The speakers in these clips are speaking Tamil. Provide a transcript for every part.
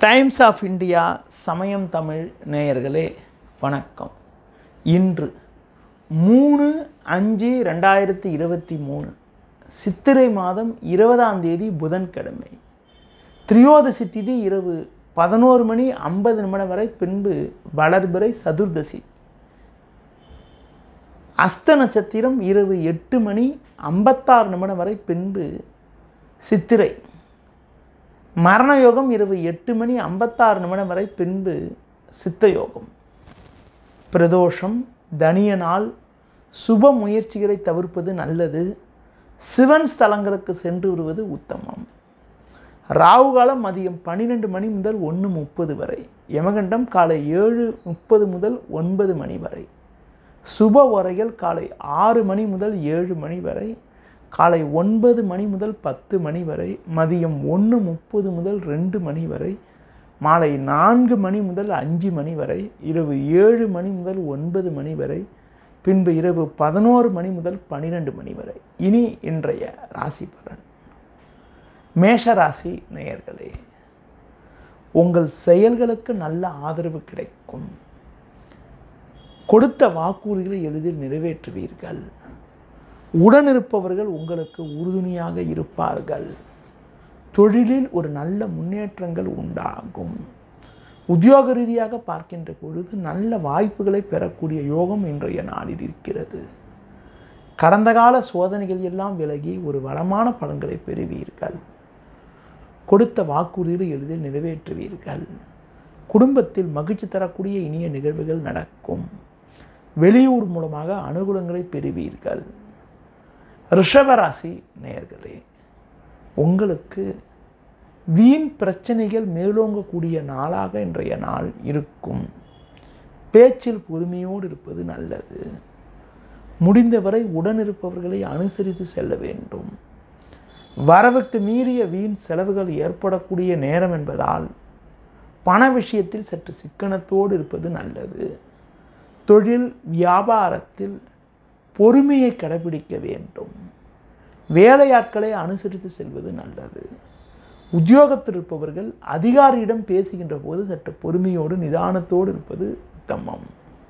டைம்ஸ் ஆஃப் இந்தியா சமயம் தமிழ் நேயர்களே வணக்கம் இன்று மூணு அஞ்சு ரெண்டாயிரத்தி இருபத்தி மூணு சித்திரை மாதம் இருபதாம் தேதி புதன்கிழமை திரியோதசி திதி இரவு பதினோரு மணி ஐம்பது நிமிடம் வரை பின்பு வளர்பிறை சதுர்தசி அஸ்த நட்சத்திரம் இரவு எட்டு மணி ஐம்பத்தாறு நிமிடம் வரை பின்பு சித்திரை மரண யோகம் இரவு எட்டு மணி ஐம்பத்தாறு நிமிடம் வரை பின்பு சித்த யோகம் பிரதோஷம் தனிய நாள் சுப முயற்சிகளை தவிர்ப்பது நல்லது சிவன் ஸ்தலங்களுக்கு சென்று வருவது உத்தமம் ராகு காலம் மதியம் பன்னிரெண்டு மணி முதல் ஒன்று முப்பது வரை யமகண்டம் காலை ஏழு முப்பது முதல் ஒன்பது மணி வரை சுப உரைகள் காலை ஆறு மணி முதல் ஏழு மணி வரை காலை ஒன்பது மணி முதல் பத்து மணி வரை மதியம் ஒன்று முப்பது முதல் ரெண்டு மணி வரை மாலை நான்கு மணி முதல் அஞ்சு மணி வரை இரவு ஏழு மணி முதல் ஒன்பது மணி வரை பின்பு இரவு பதினோரு மணி முதல் பன்னிரெண்டு மணி வரை இனி இன்றைய ராசி பலன் மேஷ ராசி நேயர்களே உங்கள் செயல்களுக்கு நல்ல ஆதரவு கிடைக்கும் கொடுத்த வாக்குறுதிகளை எளிதில் நிறைவேற்றுவீர்கள் உடனிருப்பவர்கள் உங்களுக்கு உறுதுணையாக இருப்பார்கள் தொழிலில் ஒரு நல்ல முன்னேற்றங்கள் உண்டாகும் உத்தியோக ரீதியாக பார்க்கின்ற பொழுது நல்ல வாய்ப்புகளை பெறக்கூடிய யோகம் இன்றைய நாளில் இருக்கிறது கடந்த கால சோதனைகள் எல்லாம் விலகி ஒரு வளமான பலன்களை பெறுவீர்கள் கொடுத்த வாக்குறுதிகளை எளிதில் நிறைவேற்றுவீர்கள் குடும்பத்தில் மகிழ்ச்சி தரக்கூடிய இனிய நிகழ்வுகள் நடக்கும் வெளியூர் மூலமாக அனுகூலங்களை பெறுவீர்கள் ரிஷபராசி நேர்களே உங்களுக்கு வீண் பிரச்சனைகள் மேலோங்கக்கூடிய நாளாக இன்றைய நாள் இருக்கும் பேச்சில் பொறுமையோடு இருப்பது நல்லது முடிந்தவரை உடனிருப்பவர்களை அனுசரித்து செல்ல வேண்டும் வரவுக்கு மீறிய வீண் செலவுகள் ஏற்படக்கூடிய நேரம் என்பதால் பண விஷயத்தில் சற்று சிக்கனத்தோடு இருப்பது நல்லது தொழில் வியாபாரத்தில் பொறுமையை கடைபிடிக்க வேண்டும் வேலையாட்களை அனுசரித்து செல்வது நல்லது உத்தியோகத்தில் இருப்பவர்கள் அதிகாரியிடம் பேசுகின்ற போது சற்று பொறுமையோடு நிதானத்தோடு இருப்பது உத்தமம்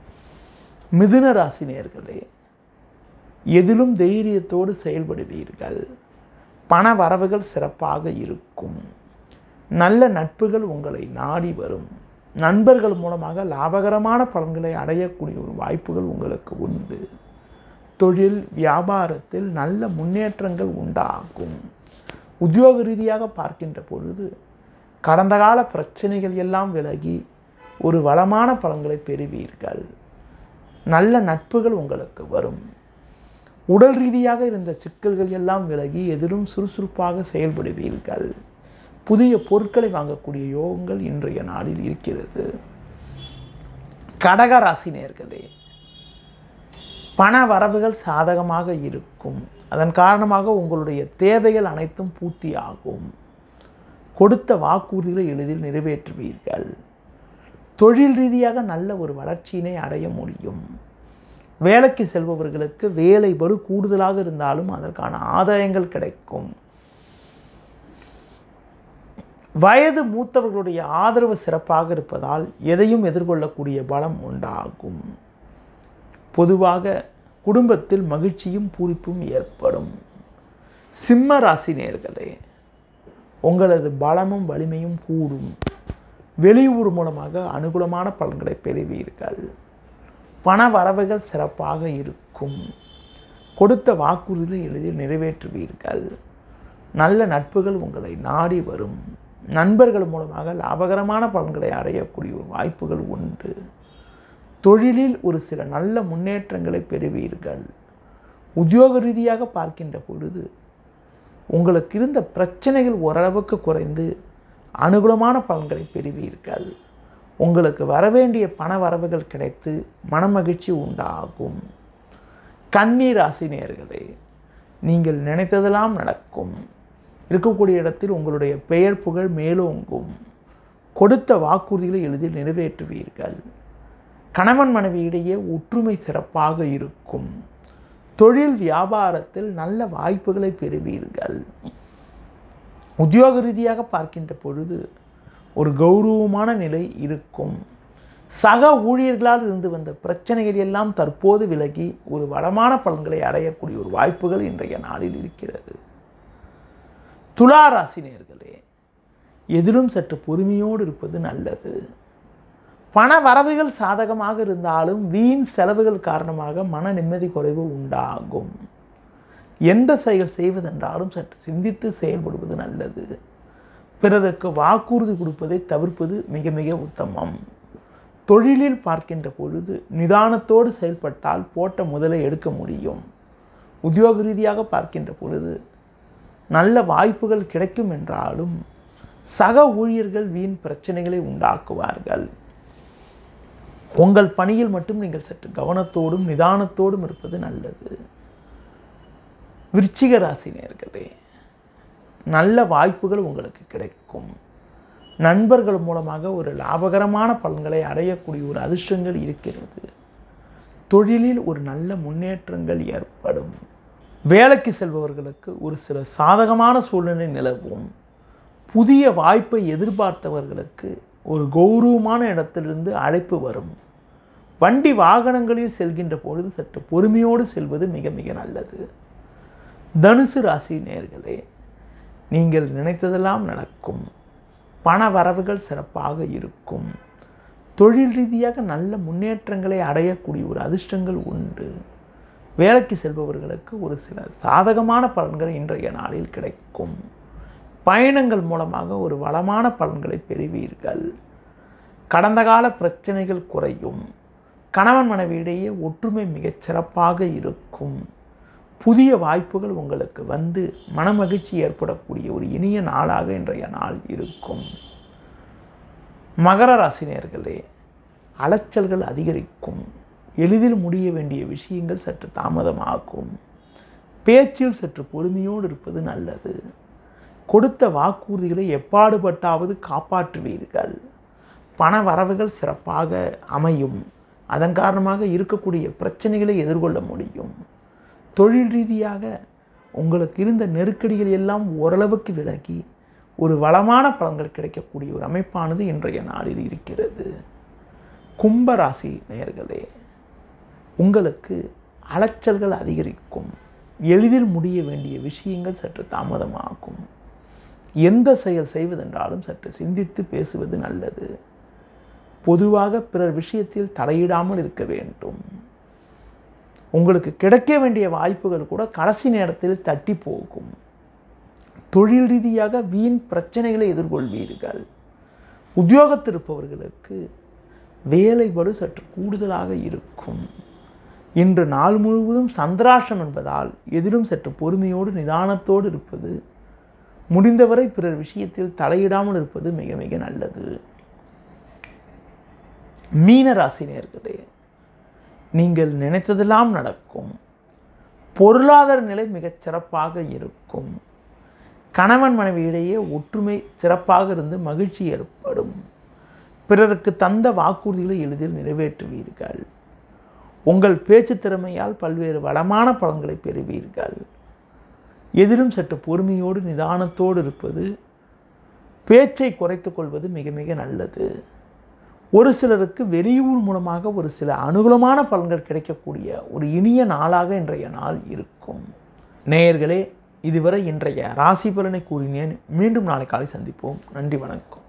மிதுன ராசி நேர்களே எதிலும் தைரியத்தோடு செயல்படுவீர்கள் பண வரவுகள் சிறப்பாக இருக்கும் நல்ல நட்புகள் உங்களை நாடி வரும் நண்பர்கள் மூலமாக லாபகரமான பலன்களை அடையக்கூடிய ஒரு வாய்ப்புகள் உங்களுக்கு உண்டு தொழில் வியாபாரத்தில் நல்ல முன்னேற்றங்கள் உண்டாகும் உத்தியோக ரீதியாக பார்க்கின்ற பொழுது கடந்த கால பிரச்சனைகள் எல்லாம் விலகி ஒரு வளமான பலன்களை பெறுவீர்கள் நல்ல நட்புகள் உங்களுக்கு வரும் உடல் ரீதியாக இருந்த சிக்கல்கள் எல்லாம் விலகி எதிலும் சுறுசுறுப்பாக செயல்படுவீர்கள் புதிய பொருட்களை வாங்கக்கூடிய யோகங்கள் இன்றைய நாளில் இருக்கிறது கடக ராசி நேர்களே பண வரவுகள் சாதகமாக இருக்கும் அதன் காரணமாக உங்களுடைய தேவைகள் அனைத்தும் பூர்த்தியாகும் கொடுத்த வாக்குறுதிகளை எளிதில் நிறைவேற்றுவீர்கள் தொழில் ரீதியாக நல்ல ஒரு வளர்ச்சியினை அடைய முடியும் வேலைக்கு செல்பவர்களுக்கு வேலை படு கூடுதலாக இருந்தாலும் அதற்கான ஆதாயங்கள் கிடைக்கும் வயது மூத்தவர்களுடைய ஆதரவு சிறப்பாக இருப்பதால் எதையும் எதிர்கொள்ளக்கூடிய பலம் உண்டாகும் பொதுவாக குடும்பத்தில் மகிழ்ச்சியும் பூரிப்பும் ஏற்படும் சிம்ம ராசி நேர்களே உங்களது பலமும் வலிமையும் கூடும் வெளியூர் மூலமாக அனுகூலமான பலன்களை பெறுவீர்கள் பண வரவுகள் சிறப்பாக இருக்கும் கொடுத்த வாக்குறுதிகளை எளிதில் நிறைவேற்றுவீர்கள் நல்ல நட்புகள் உங்களை நாடி வரும் நண்பர்கள் மூலமாக லாபகரமான பலன்களை அடையக்கூடிய வாய்ப்புகள் உண்டு தொழிலில் ஒரு சில நல்ல முன்னேற்றங்களை பெறுவீர்கள் உத்தியோக ரீதியாக பார்க்கின்ற பொழுது உங்களுக்கு இருந்த பிரச்சனைகள் ஓரளவுக்கு குறைந்து அனுகூலமான பலன்களை பெறுவீர்கள் உங்களுக்கு வரவேண்டிய பண வரவுகள் கிடைத்து மனமகிழ்ச்சி உண்டாகும் கண்ணீர் ஆசினியர்களே நீங்கள் நினைத்ததெல்லாம் நடக்கும் இருக்கக்கூடிய இடத்தில் உங்களுடைய பெயர் புகழ் மேலோங்கும் கொடுத்த வாக்குறுதிகளை எளிதில் நிறைவேற்றுவீர்கள் கணவன் மனைவியிடையே ஒற்றுமை சிறப்பாக இருக்கும் தொழில் வியாபாரத்தில் நல்ல வாய்ப்புகளை பெறுவீர்கள் உத்தியோக ரீதியாக பார்க்கின்ற பொழுது ஒரு கௌரவமான நிலை இருக்கும் சக ஊழியர்களால் இருந்து வந்த பிரச்சனைகள் எல்லாம் தற்போது விலகி ஒரு வளமான பலன்களை அடையக்கூடிய ஒரு வாய்ப்புகள் இன்றைய நாளில் இருக்கிறது துலா ராசி நேர்களே எதிலும் சற்று பொறுமையோடு இருப்பது நல்லது பண வரவுகள் சாதகமாக இருந்தாலும் வீண் செலவுகள் காரணமாக மன நிம்மதி குறைவு உண்டாகும் எந்த செயல் செய்வதென்றாலும் சற்று சிந்தித்து செயல்படுவது நல்லது பிறருக்கு வாக்குறுதி கொடுப்பதை தவிர்ப்பது மிக மிக உத்தமம் தொழிலில் பார்க்கின்ற பொழுது நிதானத்தோடு செயல்பட்டால் போட்ட முதலை எடுக்க முடியும் உத்தியோக ரீதியாக பார்க்கின்ற பொழுது நல்ல வாய்ப்புகள் கிடைக்கும் என்றாலும் சக ஊழியர்கள் வீண் பிரச்சனைகளை உண்டாக்குவார்கள் உங்கள் பணியில் மட்டும் நீங்கள் சற்று கவனத்தோடும் நிதானத்தோடும் இருப்பது நல்லது விருச்சிக ராசி நேர்களே நல்ல வாய்ப்புகள் உங்களுக்கு கிடைக்கும் நண்பர்கள் மூலமாக ஒரு லாபகரமான பலன்களை அடையக்கூடிய ஒரு அதிர்ஷ்டங்கள் இருக்கிறது தொழிலில் ஒரு நல்ல முன்னேற்றங்கள் ஏற்படும் வேலைக்கு செல்பவர்களுக்கு ஒரு சில சாதகமான சூழ்நிலை நிலவும் புதிய வாய்ப்பை எதிர்பார்த்தவர்களுக்கு ஒரு கௌரவமான இடத்திலிருந்து அழைப்பு வரும் வண்டி வாகனங்களில் செல்கின்ற பொழுது சற்று பொறுமையோடு செல்வது மிக மிக நல்லது தனுசு ராசி நேர்களே நீங்கள் நினைத்ததெல்லாம் நடக்கும் பண வரவுகள் சிறப்பாக இருக்கும் தொழில் ரீதியாக நல்ல முன்னேற்றங்களை அடையக்கூடிய ஒரு அதிர்ஷ்டங்கள் உண்டு வேலைக்கு செல்பவர்களுக்கு ஒரு சில சாதகமான பலன்கள் இன்றைய நாளில் கிடைக்கும் பயணங்கள் மூலமாக ஒரு வளமான பலன்களை பெறுவீர்கள் கடந்த கால பிரச்சனைகள் குறையும் கணவன் மனைவியிடையே ஒற்றுமை மிகச் சிறப்பாக இருக்கும் புதிய வாய்ப்புகள் உங்களுக்கு வந்து மனமகிழ்ச்சி ஏற்படக்கூடிய ஒரு இனிய நாளாக இன்றைய நாள் இருக்கும் மகர ராசினியர்களே அலைச்சல்கள் அதிகரிக்கும் எளிதில் முடிய வேண்டிய விஷயங்கள் சற்று தாமதமாகும் பேச்சில் சற்று பொறுமையோடு இருப்பது நல்லது கொடுத்த வாக்குறுதிகளை எப்பாடுபட்டாவது காப்பாற்றுவீர்கள் பண வரவுகள் சிறப்பாக அமையும் அதன் காரணமாக இருக்கக்கூடிய பிரச்சனைகளை எதிர்கொள்ள முடியும் தொழில் ரீதியாக உங்களுக்கு இருந்த நெருக்கடிகள் எல்லாம் ஓரளவுக்கு விலகி ஒரு வளமான பலன்கள் கிடைக்கக்கூடிய ஒரு அமைப்பானது இன்றைய நாளில் இருக்கிறது கும்பராசி நேயர்களே உங்களுக்கு அலைச்சல்கள் அதிகரிக்கும் எளிதில் முடிய வேண்டிய விஷயங்கள் சற்று தாமதமாகும் எந்த செயல் செய்வதென்றாலும் சற்று சிந்தித்து பேசுவது நல்லது பொதுவாக பிறர் விஷயத்தில் தலையிடாமல் இருக்க வேண்டும் உங்களுக்கு கிடைக்க வேண்டிய வாய்ப்புகள் கூட கடைசி நேரத்தில் தட்டி போகும் தொழில் ரீதியாக வீண் பிரச்சனைகளை எதிர்கொள்வீர்கள் உத்தியோகத்தில் இருப்பவர்களுக்கு வேலை பளு சற்று கூடுதலாக இருக்கும் இன்று நாள் முழுவதும் சந்திராஷம் என்பதால் எதிலும் சற்று பொறுமையோடு நிதானத்தோடு இருப்பது முடிந்தவரை பிறர் விஷயத்தில் தலையிடாமல் இருப்பது மிக மிக நல்லது மீன ராசினியர்களே நீங்கள் நினைத்ததெல்லாம் நடக்கும் பொருளாதார நிலை மிகச் சிறப்பாக இருக்கும் கணவன் மனைவி இடையே ஒற்றுமை சிறப்பாக இருந்து மகிழ்ச்சி ஏற்படும் பிறருக்கு தந்த வாக்குறுதிகளை எளிதில் நிறைவேற்றுவீர்கள் உங்கள் பேச்சு திறமையால் பல்வேறு வளமான பலன்களை பெறுவீர்கள் எதிலும் சற்று பொறுமையோடு நிதானத்தோடு இருப்பது பேச்சை குறைத்துக் கொள்வது மிக மிக நல்லது ஒரு சிலருக்கு வெளியூர் மூலமாக ஒரு சில அனுகூலமான பலன்கள் கிடைக்கக்கூடிய ஒரு இனிய நாளாக இன்றைய நாள் இருக்கும் நேயர்களே இதுவரை இன்றைய ராசி பலனை கூறினேன் மீண்டும் நாளை காலை சந்திப்போம் நன்றி வணக்கம்